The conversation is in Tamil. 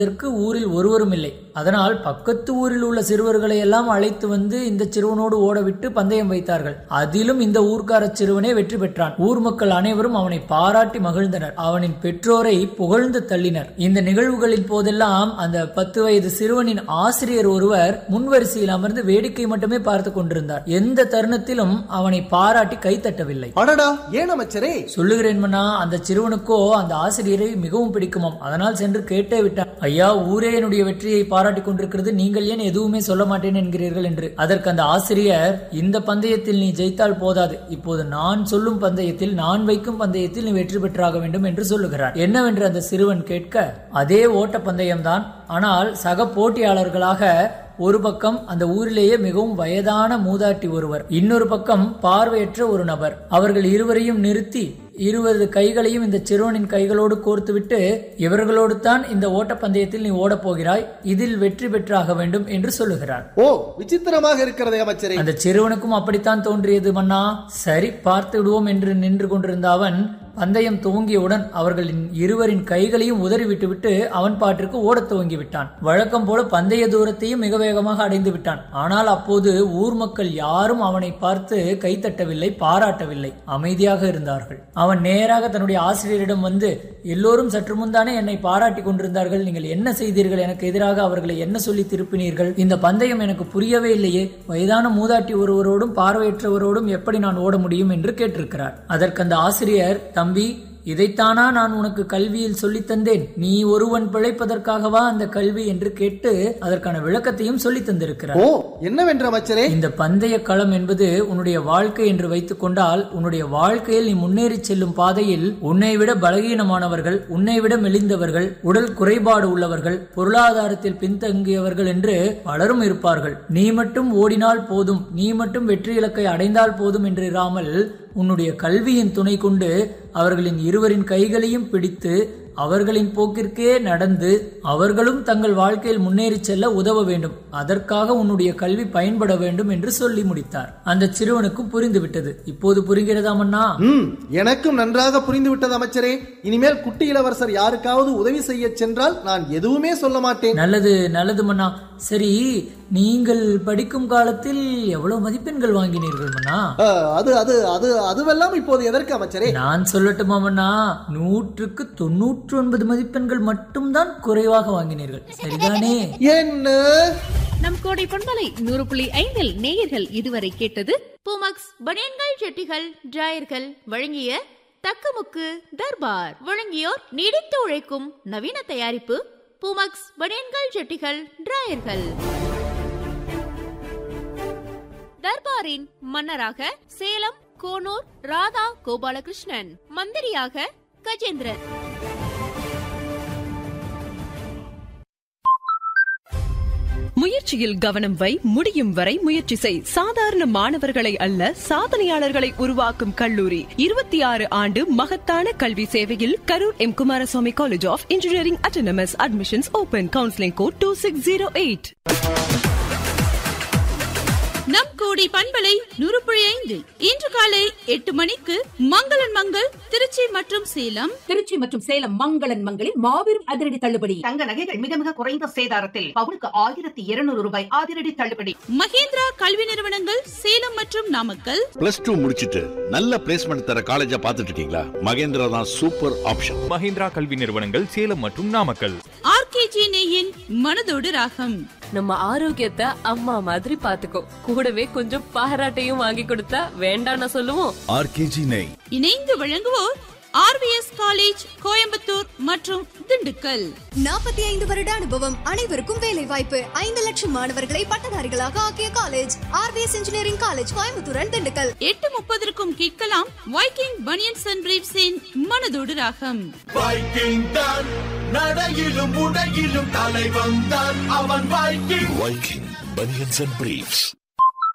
இதற்கு ஊரில் ஒருவரும் இல்லை அதனால் பக்கத்து ஊரில் உள்ள சிறுவர்களை எல்லாம் அழைத்து வந்து இந்த சிறுவனோடு ஓடவிட்டு பந்தயம் வைத்தார்கள் அதிலும் இந்த ஊர்க்கார சிறுவனே வெற்றி பெற்றான் ஊர் மக்கள் அனைவரும் அவனை பாராட்டி மகிழ்ந்தனர் அவனின் பெற்றோரை புகழ்ந்து தள்ளினர் இந்த நிகழ்வுகளின் போதெல்லாம் அந்த பத்து வயது சிறுவனின் ஆசிரியர் ஒருவர் முன்வரிசையில் அமர்ந்து வேடிக்கை மட்டுமே பார்த்து கொண்டிருந்தார் எந்த தருணத்திலும் அவனை பாராட்டி கைத்தட்டவில்லை அடடா ஏன் அமைச்சரே சொல்லுகிறேன் மன்னா அந்த சிறுவனுக்கோ அந்த ஆசிரியரை மிகவும் பிடிக்குமாம் அதனால் சென்று கேட்டே விட்டான் ஐயா ஊரே என்னுடைய வெற்றியை பாராட்டி கொண்டிருக்கிறது நீங்கள் ஏன் எதுவுமே சொல்ல மாட்டேன் என்கிறீர்கள் என்று அதற்கு அந்த ஆசிரியர் இந்த பந்தயத்தில் நீ ஜெயித்தால் போதாது இப்போது நான் சொல்லும் பந்தயத்தில் நான் வைக்கும் பந்தயத்தில் நீ வெற்றி பெற்றாக வேண்டும் என்று சொல்லுகிறார் என்னவென்று அந்த சிறுவன் கேட்க அதே ஓட்ட பந்தயம்தான் ஆனால் சக போட்டியாளர்களாக ஒரு பக்கம் அந்த ஊரிலேயே மிகவும் வயதான மூதாட்டி ஒருவர் இன்னொரு பக்கம் பார்வையற்ற ஒரு நபர் அவர்கள் இருவரையும் நிறுத்தி இருவரது கைகளையும் இந்த சிறுவனின் கைகளோடு கோர்த்துவிட்டு இவர்களோடு தான் இந்த ஓட்டப்பந்தயத்தில் நீ ஓடப் போகிறாய் இதில் வெற்றி பெற்றாக வேண்டும் என்று சொல்லுகிறார் ஓ விசித்திரமாக இருக்கிறதே அமைச்சரே அந்த சிறுவனுக்கும் அப்படித்தான் தோன்றியது மன்னா சரி பார்த்து விடுவோம் என்று நின்று கொண்டிருந்த அவன் பந்தயம் துவங்கியவுடன் அவர்களின் இருவரின் கைகளையும் உதறி விட்டுவிட்டு அவன் பாட்டிற்கு ஓடத் துவங்கி விட்டான் வழக்கம் போல பந்தய தூரத்தையும் மிக வேகமாக அடைந்து விட்டான் ஆனால் அப்போது ஊர் மக்கள் யாரும் அவனை பார்த்து கைத்தட்டவில்லை பாராட்டவில்லை அமைதியாக இருந்தார்கள் அவன் நேராக தன்னுடைய ஆசிரியரிடம் வந்து எல்லோரும் சற்று முன்தானே என்னை பாராட்டி கொண்டிருந்தார்கள் நீங்கள் என்ன செய்தீர்கள் எனக்கு எதிராக அவர்களை என்ன சொல்லி திருப்பினீர்கள் இந்த பந்தயம் எனக்கு புரியவே இல்லையே வயதான மூதாட்டி ஒருவரோடும் பார்வையற்றவரோடும் எப்படி நான் ஓட முடியும் என்று கேட்டிருக்கிறார் அதற்கு அந்த ஆசிரியர் தம்பி இதைத்தானா நான் உனக்கு கல்வியில் சொல்லித் தந்தேன் நீ ஒருவன் பிழைப்பதற்காகவா அந்த கல்வி என்று கேட்டு அதற்கான விளக்கத்தையும் சொல்லித் தந்திருக்கிறார் ஓ என்னவென்று அமைச்சரே இந்த பந்தய களம் என்பது உன்னுடைய வாழ்க்கை என்று வைத்துக் கொண்டால் உன்னுடைய வாழ்க்கையில் நீ முன்னேறி செல்லும் பாதையில் உன்னை விட பலகீனமானவர்கள் உன்னை விட மெலிந்தவர்கள் உடல் குறைபாடு உள்ளவர்கள் பொருளாதாரத்தில் பின்தங்கியவர்கள் என்று பலரும் இருப்பார்கள் நீ மட்டும் ஓடினால் போதும் நீ மட்டும் வெற்றி இலக்கை அடைந்தால் போதும் என்று இராமல் உன்னுடைய கல்வியின் துணை கொண்டு அவர்களின் இருவரின் கைகளையும் பிடித்து அவர்களின் போக்கிற்கே நடந்து அவர்களும் தங்கள் வாழ்க்கையில் முன்னேறி செல்ல உதவ வேண்டும் அதற்காக உன்னுடைய கல்வி பயன்பட வேண்டும் என்று சொல்லி முடித்தார் அந்த சிறுவனுக்கும் புரிந்துவிட்டது இப்போது புரிகிறதா மன்னா ம் எனக்கும் நன்றாக புரிந்து விட்டது அமைச்சரே இனிமேல் குட்டி இளவரசர் யாருக்காவது உதவி செய்ய சென்றால் நான் எதுவுமே சொல்ல மாட்டேன் நல்லது நல்லது மன்னா சரி நீங்கள் படிக்கும் காலத்தில் எவ்வளவு மதிப்பெண்கள் வாங்கினீர்கள் மன்னா ஆ, அது அது அது அதுவெல்லாம் இப்போது எதற்கு அமைச்சரே நான் சொல்லட்டுமா மன்னா நூற்றுக்கு தொன்னூற்றி ஒன்பது மதிப்பெண்கள் மட்டும்தான் குறைவாக வாங்கினீர்கள் சரிதானே என்ன நம் கோடை பண்பலை நூறு புள்ளி ஐந்தில் நேயர்கள் இதுவரை கேட்டது பூமக்ஸ் பனியன்கள் ஜெட்டிகள் டிராயர்கள் வழங்கிய தக்கமுக்கு தர்பார் வழங்கியோர் நீடித்து உழைக்கும் நவீன தயாரிப்பு பூமக்ஸ் பனியன்கள் ஜெட்டிகள் டிராயர்கள் தர்பாரின் மன்னராக சேலம் கோனூர் ராதா கோபாலகிருஷ்ணன் மந்திரியாக கஜேந்திரன் முயற்சியில் கவனம் வை முடியும் வரை முயற்சி செய் சாதாரண மாணவர்களை அல்ல சாதனையாளர்களை உருவாக்கும் கல்லூரி இருபத்தி ஆறு ஆண்டு மகத்தான கல்வி சேவையில் Karur M Kumaraswamy college of engineering autonomous admissions open counselling code two six zero eight நம் கோடை பண்பலை நூறு புள்ளி ஐந்து இன்று காலை எட்டு மணிக்கு மங்களன் மங்கள் திருச்சி மற்றும் சேலம் திருச்சி மற்றும் சேலம் மங்களன் மங்களில் மாபெரும் அதிரடி தள்ளுபடி தங்க நகைகள் மிக மிக குறைந்த சேதாரத்தில் பவுனுக்கு ஆயிரத்தி இருநூறு ரூபாய் அதிரடி தள்ளுபடி மகேந்திரா கல்வி நிறுவனங்கள் சேலம் மற்றும் நாமக்கல் பிளஸ் டூ முடிச்சிட்டு நல்ல பிளேஸ்மெண்ட் தர காலேஜா பார்த்துட்டு இருக்கீங்களா மகேந்திரா தான் சூப்பர் ஆப்ஷன் மஹிந்திரா கல்வி நிறுவனங்கள் சேலம் மற்றும் நாமக்கல் ஆர்கேஜி நெய்யின் மனதோடு ராகம் நம்ம ஆரோக்கியத்தை அம்மா மாதிரி பாத்துக்கோ கூடவே கொஞ்சம் பாராட்டையும் வாங்கி கொடுத்தா வேண்டாம்னு சொல்லுவோம் ஆர்கேஜி நெய் இணைந்து வழங்குவோர் ஆர்விஎஸ் காலேஜ் கோயம்புத்தூர் மற்றும் திண்டுக்கல் நாற்பத்தி ஐந்து வருட அனுபவம் அனைவருக்கும் வேலை வாய்ப்பு ஐந்து லட்சம் மாணவர்களை பட்டதாரிகளாக ஆக்கிய college RVS engineering college Coimbatore and Dindigul எட்டு முப்பதற்கும் கேட்கலாம் வைக்கிங் பனியன்ஸ் அண்ட் பிரீப்ஸின் மனதோடு ராகம் வைக்கிங் தான் நடையிலும் உடையிலும் தலைவன் தான் அவன் Viking Viking banians and briefs